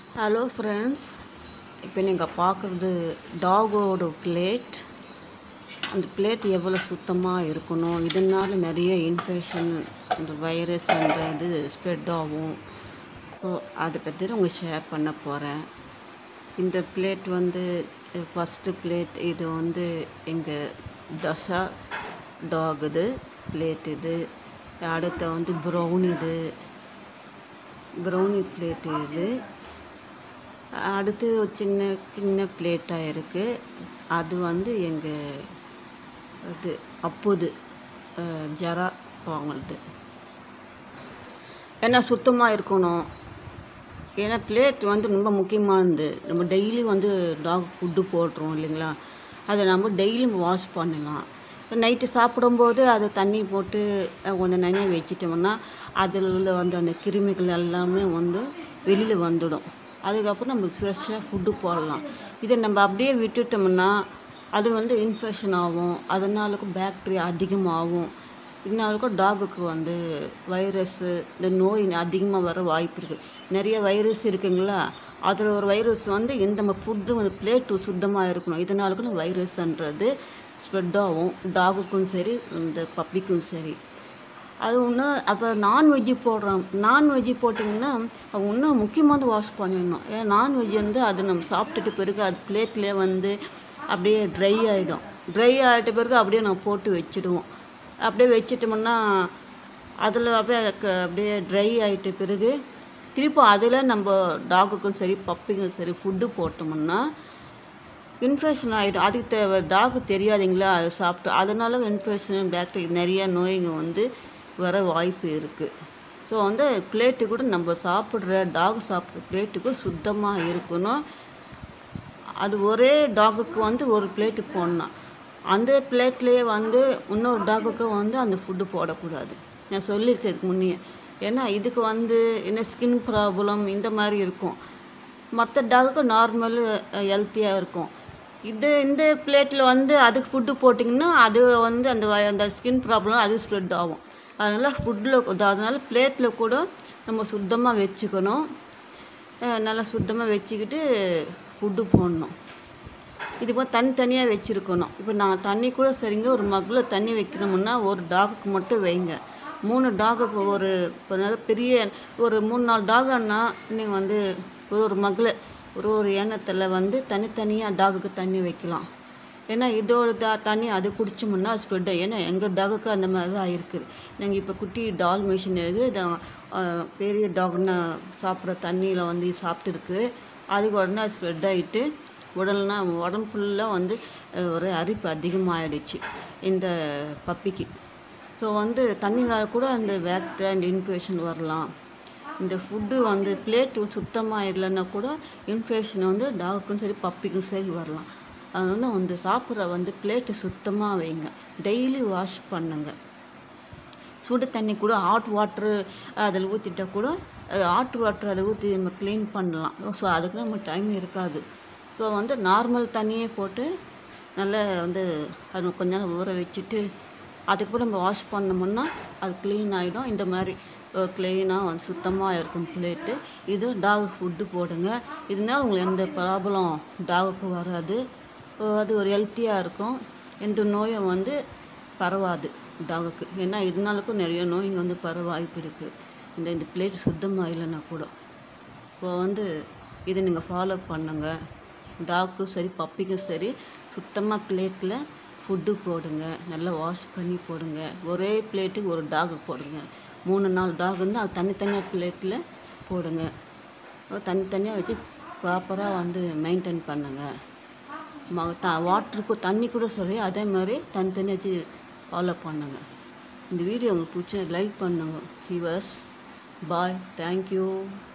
hello friends இப்போ நீங்கள் பார்க்குறது டாகோட பிளேட் அந்த பிளேட் எவ்வளோ சுத்தமாக இருக்கணும் இதனால் நிறைய இன்ஃபெக்ஷன் இந்த வைரஸ் அந்த இது ஸ்ப்ரெட் ஆகும் ஸோ அதை பற்றி தான் உங்கள் ஷேர் பண்ண போகிறேன் இந்த பிளேட் வந்து ஃபஸ்ட்டு பிளேட் இது வந்து எங்கள் தஷா டாக் இது பிளேட் இது அடுத்த வந்து ப்ரௌன் இது ப்ரௌனி பிளேட் இது அடுத்து ஒரு சின்ன சின்ன பிளேட்டாக இருக்குது அது வந்து எங்கள் இது அப்புது அஹ், ஜரா அவங்களது ஏன்னா சுத்தமாக இருக்கணும் ஏன்னா பிளேட் வந்து ரொம்ப முக்கியமானது நம்ம டெய்லி வந்து டாக் ஃபுட்டு போடுறோம் இல்லைங்களா அதை நம்ம டெய்லியும் வாஷ் பண்ணலாம் நைட்டு சாப்பிடும்போது அதை தண்ணி போட்டு அஹ், கொஞ்சம் நனைய வச்சிட்டோம்னா அதில் உள்ள வந்து அந்த கிருமிகள் எல்லாமே வந்து வெளியில் வந்துடும் அதுக்கப்புறம் நம்ம ஃப்ரெஷ்ஷாக ஃபுட்டு போடலாம் இதை நம்ம அப்படியே விட்டுட்டோம்னா அது வந்து இன்ஃபெக்ஷன் ஆகும் அதனாலுக்கும் பேக்டீரியா அதிகமாகும் இதனாலுக்கும் டாகுக்கு வந்து வைரஸ்ஸு இந்த நோய் அதிகமாக வர வாய்ப்பு இருக்குது நிறைய வைரஸ் இருக்குங்களா அதில் ஒரு வைரஸ் வந்து இந்த நம்ம ஃபுட்டு வந்து பிளேட்டு சுத்தமாக இருக்கணும் இதனாலுக்கும் வைரஸ்ன்றது ஸ்ப்ரெட் ஆகும் டாகுக்கும் சரி இந்த பப்பிக்கும் சரி அது ஒன்று அப்புறம் நான்வெஜ்ஜு போடுறோம் நான்வெஜ்ஜு போட்டிங்கன்னா அது இன்னும் முக்கியமாக வாஷ் பண்ணிடணும் ஏன்னா நான்வெஜ் வந்து அது நம்ம சாப்பிட்டுட்டு பிறகு அது பிளேட்லேயே வந்து அப்படியே ட்ரை ஆகிடும் ட்ரை ஆகிட்ட பிறகு அப்படியே நம்ம போட்டு வச்சுடுவோம் அப்படியே வச்சிட்டோம்னா அதில் அப்படியே க- அப்படியே ட்ரை ஆகிட்ட பிறகு திருப்பி அதில் நம்ம டாகுக்கும் சரி பப்பிக்கும் சரி ஃபுட்டு போட்டோம்னா இன்ஃபெக்ஷன் ஆகிடும் அதுக்கு தேவை டாக்கு தெரியாதுங்களா அதை சாப்பிட்டு அதனால இன்ஃபெக்ஷன் பேக்டீரியா நிறைய நோய்ங்க வந்து வர வாய்ப்பு இருக்குது ஸோ வந்து பிளேட்டு கூட நம்ம சாப்பிட்ற டாக் சாப்பிட்ற பிளேட்டுக்கு சுத்தமாக இருக்கணும் அது ஒரே டாகுக்கு வந்து ஒரு பிளேட்டு போடணும் அந்த பிளேட்லேயே வந்து இன்னொரு டாகுக்கு வந்து அந்த ஃபுட்டு போடக்கூடாது நான் சொல்லியிருக்கேன் இதுக்கு முன்னே ஏன்னா இதுக்கு வந்து என்ன ஸ்கின் ப்ராப்ளம் இந்த மாதிரி இருக்கும் மற்ற டாகுக்கு நார்மல் ஹெல்த்தியாக இருக்கும் இது இந்த பிளேட்டில் வந்து அதுக்கு ஃபுட்டு போட்டிங்கன்னா அது வந்து அந்த வ- அந்த ஸ்கின் ப்ராப்ளம் அது ஸ்ப்ரெட் ஆகும் அதனால் ஃபுட்டில் அதனால் பிளேட்டில் கூட நம்ம சுத்தமாக வச்சுக்கணும் அஹ் நல்லா சுத்தமாக வச்சுக்கிட்டு ஃபுட்டு போடணும் இது போல் தனித்தனியாக வச்சுருக்கணும் இப்போ நான் தண்ணி கூட சரிங்க ஒரு மக்கில் தண்ணி வைக்கணும்னா ஒரு டாகுக்கு மட்டும் வைங்க மூணு டாகுக்கு ஒரு இப்போ நல்ல பெரிய ஒரு மூணு நாலு டாகுன்னா நீங்கள் வந்து ஒரு ஒரு மக்கில் ஒரு ஒரு எண்ணத்தில் வந்து தனித்தனியாக டாகுக்கு தண்ணி வைக்கலாம் ஏன்னா இதோட த தண்ணி அது குடிச்சோம்னா ஸ்ப்ரெட் ஏன்னா எங்கள் டாகுக்கு அந்த மாதிரி தான் இருக்குது நாங்கள் இப்போ குட்டி டால் மிஷின் இது இது, அஹ், பெரிய டாக்னா சாப்பிட்ற தண்ணியில் வந்து சாப்பிட்டுருக்கு அதுக்கு உடனே ஸ்ப்ரெட் ஆகிட்டு உடல்னா உடம்பு ஃபுல்லாக வந்து அஹ், ஒரு அரிப்பு அதிகமாகிடுச்சு இந்த பப்பிக்கு ஸோ வந்து தண்ணியில் கூட அந்த பேக்டீரியா அந்த இன்ஃபெக்ஷன் வரலாம் இந்த ஃபுட்டு வந்து பிளேட்டு சுத்தமாக இல்லைன்னா கூட இன்ஃபெக்ஷன் வந்து டாகுக்கும் சரி பப்பிக்கும் சரி வரலாம் அதனால வந்து சாப்பிட்ற வந்து பிளேட்டு சுத்தமாக வைங்க டெய்லி வாஷ் பண்ணுங்க சுடு தண்ணி கூட ஹாட் வாட்ரு அதில் ஊற்றிட்டா கூட ஹாட் வாட்டர் அதில் ஊற்றி நம்ம க்ளீன் பண்ணலாம் ஸோ அதுக்கு நம்ம டைம் இருக்காது ஸோ வந்து நார்மல் தண்ணியே போட்டு நல்லா வந்து அது கொஞ்ச நேரம் ஊற வச்சுட்டு அதுக்கப்புறம் நம்ம வாஷ் பண்ணோம்னா அது க்ளீன் ஆகிடும் இந்த மாதிரி க்ளீனாக வந்து சுத்தமாக இருக்கும் பிளேட்டு இது டாக் ஃபுட்டு போடுங்க இதனால உங்களுக்கு எந்த ப்ராப்ளம் டாகுக்கு வராது அஹ் அது ஒரு ஹெல்த்தியாக இருக்கும் எந்த நோயும் வந்து பரவாது டாகுக்கு ஏன்னா இதனாலுக்கும் நிறைய நோய்ங்க வந்து பரவ வாய்ப்பு இருக்குது இந்த இந்த பிளேட் சுத்தமாக இல்லைன்னா கூட இப்போ வந்து இதை நீங்கள் ஃபாலோ பண்ணுங்கள் டாக்கும் சரி பப்பிக்கும் சரி சுத்தமாக பிளேட்டில் ஃபுட்டு போடுங்க நல்லா வாஷ் பண்ணி போடுங்க ஒரே பிளேட்டுக்கு ஒரு டாகு போடுங்க மூணு நாலு டாக் இருந்தால் அது தனித்தனியாக பிளேட்டில் போடுங்க அப்புறம் தனித்தனியாக வச்சு ப்ராப்பராக வந்து மெயின்டைன் பண்ணுங்கள் ம த வாட்டருக்கு தண்ணி கூட சொல்லி அதே மாதிரி தனித்தனியாக வச்சு ஃபாலோ பண்ணுங்க இந்த வீடியோ உங்களுக்கு பிடிச்சா லைக் பண்ணுங்க விவர்ஸ் பாய் தேங்க்யூ